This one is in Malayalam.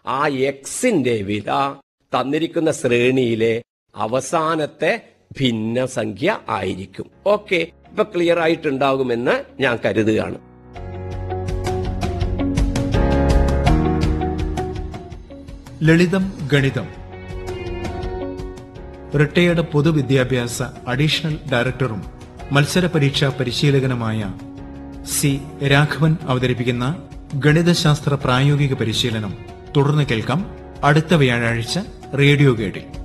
ആ എക്സിന്റെ വില തന്നിരിക്കുന്ന ശ്രേണിയിലെ അവസാനത്തെ ഭിന്നസംഖ്യ ആയിരിക്കും ഓക്കെ ഇപ്പൊ ക്ലിയർ ആയിട്ടുണ്ടാകുമെന്ന് ഞാൻ കരുതുകയാണ് ലളിതം ഗണിതം റിട്ടയേർഡ് പൊതുവിദ്യാഭ്യാസ അഡീഷണൽ ഡയറക്ടറും മത്സര പരീക്ഷാ പരിശീലകനുമായ സി രാഘവൻ അവതരിപ്പിക്കുന്ന ഗണിതശാസ്ത്ര പ്രായോഗിക പരിശീലനം തുടർന്ന് കേൾക്കാം അടുത്ത വ്യാഴാഴ്ച റേഡിയോ ഗൈഡിൽ